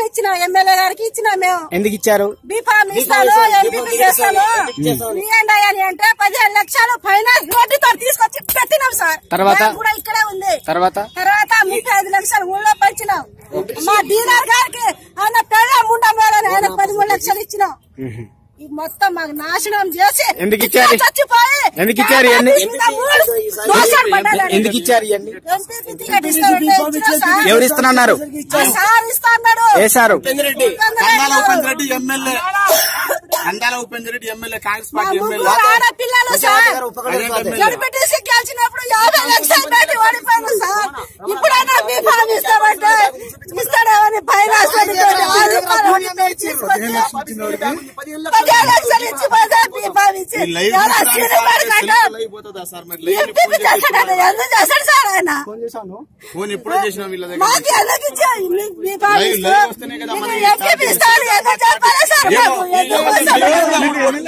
ఇచ్చినాం ఎమ్మెల్యే గారికి ఇచ్చినాం మేము ఎందుకు ఇచ్చారు బీఫామ్ ఇస్తాను ఎంపీపీ చేస్తాను ఇవ్వండి అని అంటే పదిహేను లక్షలు ఫైనాన్స్ నోటితో తీసుకొచ్చి పెట్టినాం సార్ తర్వాత? బ్యాంక్ కూడా ఇక్కడే ఉంది తర్వాత తర్వాత ముప్పై ఐదు లక్షలు ఊళ్ళో పంచినాం మా డీలర్ గారికి ఆయన పెళ్ళ ముండం వేలని ఆయన పదమూడు లక్షలు ఇచ్చినాం ఈ మొత్తం మాకు నాశనం చేసి ఎందుకు ఇచ్చారు? చచ్చిపోయి ఎందుకు ఇచ్చారు ఇవన్నీ? మీద మూడు దోషాలు పడ్డాడండి. ఎందుకు ఇచ్చారు ఇవన్నీ ఎంపీపీ టికెట్ ఇస్తానంటే ఇచ్చినా సార్. ఎవరు ఇస్తున్నారు ఆ సార్ ఇస్తా అన్నాడు ఏ sir Reddy Kandala Upendra Reddy MLA Kandala Upendra Reddy MLA Congress మా పార్టీ ముగ్గురు ఎమ్మెల్యే ఆడపిల్లలు సార్ అదే ఎమ్మెల్యే గడిపెట్టేసి గెలిచినప్పుడు యాభై లక్షలు పెట్టి ఓడిపోయాను సార్ ఇప్పుడైనా బీఫామ్ ఇస్తామంటే ఇస్తాడేమని పైన ఆరు రూపాయలు ఓడిపోయి తీసుకొచ్చి పదిహేను లక్షలు ఇచ్చి పోతే బీఫామ్ ఇచ్చి ఈ లైవ్ ఎలా సీనియర్ కట్ట అయిపోతుందా సార్ మరి లైవ్ ఎంపీపీ చేస్తాడు ఎందుకు చేస్తాడు సార్ ఆయన ఫోన్ ఎప్పుడో చేసినా వీళ్ళ దగ్గర మాకు ఎందుకు ఇచ్చారు బీఫామ్ లైవ్ ఇస్తూ లైవ్ వస్తేనే కదా మీరు మనకి ఎంపీపీ ఇస్తాడు ఎందుకు చెప్పాలి సార్ మాకు ఎందుకు వస్తాడు?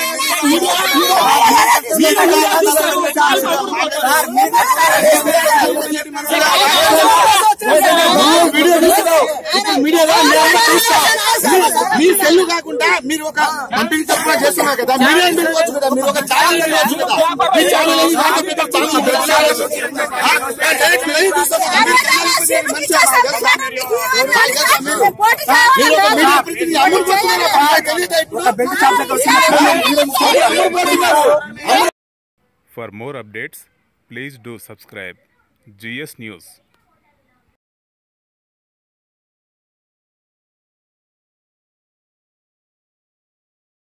మీ సెల్లు కాకుండా మీరు ఒక కంపెనీ తరఫున చేస్తున్నారు కదా మీరే పిలవచ్చు కదా మీరు ఒక ఛానల్ వెళ్ళవచ్చు కదా మీ ఛానల్ ఏది? నాకు పెద్ద ఛానల్ పెద్ద ఛానల్ ఆ, ఆ, డైరెక్ట్ లైవ్ చూస్తాం. మీరు ఛానల్ పెట్టి మంచిగా మీరు ఒక మీడియా ప్రతినిధి అమలు పడుతున్నారు నాకు తెలియదా ఇప్పుడు? అమలు పడుతున్నారు. For more updates, please do subscribe GS News.